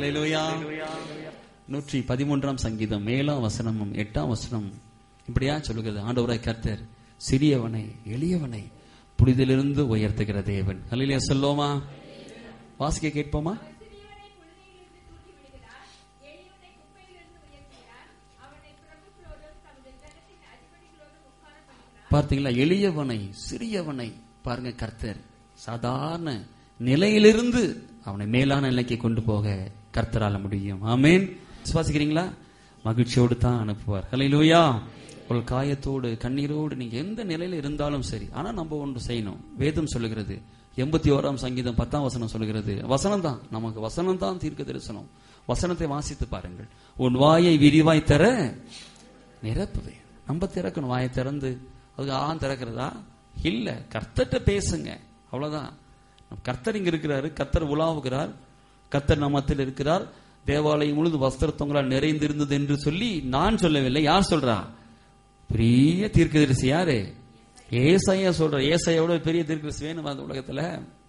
ஹalleluya நூற்றி பதிமூன்றாம் சங்கீதம் ஏழாம் வசனமும் எட்டாம் வசனம் இப்படியா சொல்லுகிறது ஆண்டவராய் கர்த்தர் சிறியவனை எளியவனை புனிதிலிருந்து உயர்த்துகிற தேவன் ஹalleluya சொல்லுவோமா வாசிக்க கேட்போமா பார்த்தீங்களா எளியவனை சிறியவனை பாருங்க கர்த்தர் சாதாரண நிலையிலிருந்து அவனை மேலான நிலைக்கு கொண்டு போக கர்த்தரால முடியும் ஆமேன் விசுவாசிக்கிறீங்களா மகிழ்ச்சியோடு தான் அனுப்புவார் ஹalleluya ஒரு காயத்தோடு கண்ணீரோடு நீங்க எந்த நிலையில இருந்தாலும் சரி ஆனா நம்ம ஒன்று செய்யணும் வேதம் சொல்லுகிறது எண்பத்தி ஓராம் சங்கீதம் பத்தாம் வசனம் சொல்லுகிறது வசனம் தான் நமக்கு வசனம் தான் தீர்க்க தரிசனம் வசனத்தை வாசித்து பாருங்கள் உன் வாயை விரிவாய் தர நிரப்புவேன் நம்ம திறக்கணும் வாயை திறந்து அதுக்கு ஆ திறக்கிறதா இல்ல கர்த்தர்ட்ட பேசுங்க அவ்வளவுதான் கர்த்தர் இங்க இருக்கிறாரு கர்த்தர் உலாவுகிறார் கர்த்தர் நம்மத்தில் இருக்கிறார் தேவாலயம் முழுது வஸ்திரத்தவங்களால் நிறைந்திருந்தது என்று சொல்லி நான் சொல்லவில்லை யார் சொல்றா பெரிய தீர்க்கதரிசி யாரு ஏசாயா சொல்ற ஏசாயோட பெரிய தீர்க்கதரிசி வேணும் அந்த உலகத்துல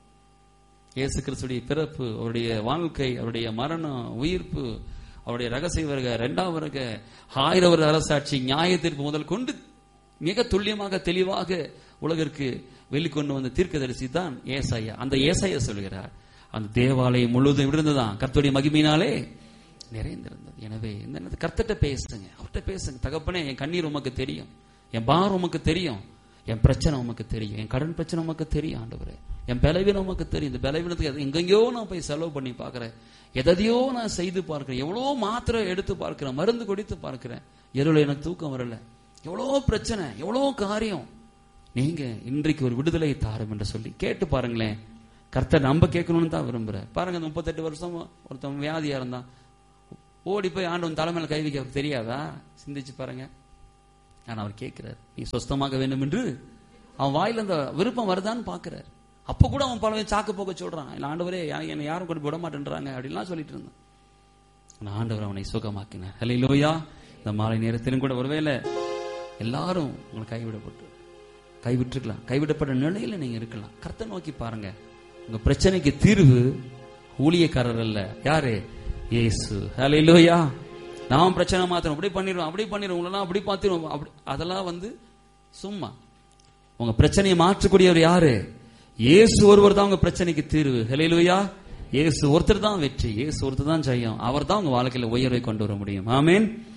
இயேசு கிறிஸ்துடைய பிறப்பு அவருடைய வாழ்க்கை அவருடைய மரணம் உயிர்ப்பு அவருடைய ரகசிய வருக இரண்டாம் வருக ஆயிரம் வருட அரசாட்சி நியாய தீர்ப்பு முதல் கொண்டு மிக துல்லியமாக தெளிவாக உலகிற்கு வெளிக்கொண்டு வந்த தீர்க்கதரிசி தான் ஏசாயா அந்த ஏசாயா சொல்கிறார் அந்த தேவாலயம் முழுவதும் இருந்ததுதான் கர்த்தருடைய மகிமையினாலே நிறைந்திருந்தது எனவே இந்த நேரத்துல கர்த்தர்ட்ட பேசுங்க அவர்கிட்ட பேசுங்க தகப்பனே என் கண்ணீர் உமக்கு தெரியும் என் பாரம் உமக்கு தெரியும் என் பிரச்சனை உமக்கு தெரியும் என் கடன் பிரச்சனை உமக்கு தெரியும் ஆண்டவரே என் பலவீனம் உமக்கு தெரியும் இந்த பலவீனத்துக்கு எது- எங்கெங்கேயோ நான் போய் செலவு பண்ணி பார்க்கிறேன் எதையோ நான் செய்து பார்க்கிறேன் எவ்வளோ மாத்திரை எடுத்து பார்க்கிறேன் மருந்து குடித்து பார்க்கிறேன் இரவுல எனக்கு தூக்கம் வரல எவ்வளோ பிரச்சனை எவ்வளோ காரியம் நீங்க இன்றைக்கு ஒரு விடுதலை தாரும் என்று சொல்லி கேட்டு பாருங்களேன் கர்த்தர் நம்ம கேட்கணும்னு தான் விரும்புறார் பாருங்க இந்த முப்பத்தெட்டு வருஷம் ஒருத்தன் வியாதியா இருந்தான் ஓடி போய் ஆண்டவன் தலைமையில கை வைக்க அவருக்கு தெரியாதா சிந்திச்சு பாருங்க ஆனா அவர் கேட்கிறார் நீ சொஸ்தமாக வேண்டும் என்று அவன் வாயில அந்த விருப்பம் வருதான்னு பாக்குறார் அப்ப கூட அவன் பல சாக்கு போக்க சொல்றான் இல்ல ஆண்டவரே யா- என்னை யாரும் கொண்டு விட மாட்டேன்றாங்க அப்படின்லாம் சொல்லிட்டு இருந்தான் ஆனா ஆண்டவர் அவனை சுகமாக்கினார் ஹalleluya இந்த மாலை நேரத்திலும் கூட ஒருவேளை எல்லாரும் உங்களை கைவிடப்பட்டு கைவிட்டுருக்கலாம் கைவிடப்பட்ட நிலையில நீங்க இருக்கலாம் கர்த்தர் நோக்கி பாருங்க உங்க பிரச்சனைக்கு தீர்வு ஊழியக்காரர் அல்ல யாரு இயேசு ஹalleluya நான் பிரச்சனை மாத்திரம் அப்படி பண்ணிடுவோம் அப்படி பண்ணிடுவோம் உங்களெல்லாம் அப்படி பார்த்துருவோம் அப்படி அதெல்லாம் வந்து சும்மா உங்க பிரச்சனையை மாற்றக்கூடியவர் யாரு இயேசு ஒருவர் தான் உங்க பிரச்சனைக்கு தீர்வு ஹalleluya இயேசு ஒருத்தர் தான் வெற்றி இயேசு ஒருத்தர் தான் ஜெயம் அவர் தான் உங்க வாழ்க்கையில உயர்வை கொண்டு வர முடியும் ஆமென்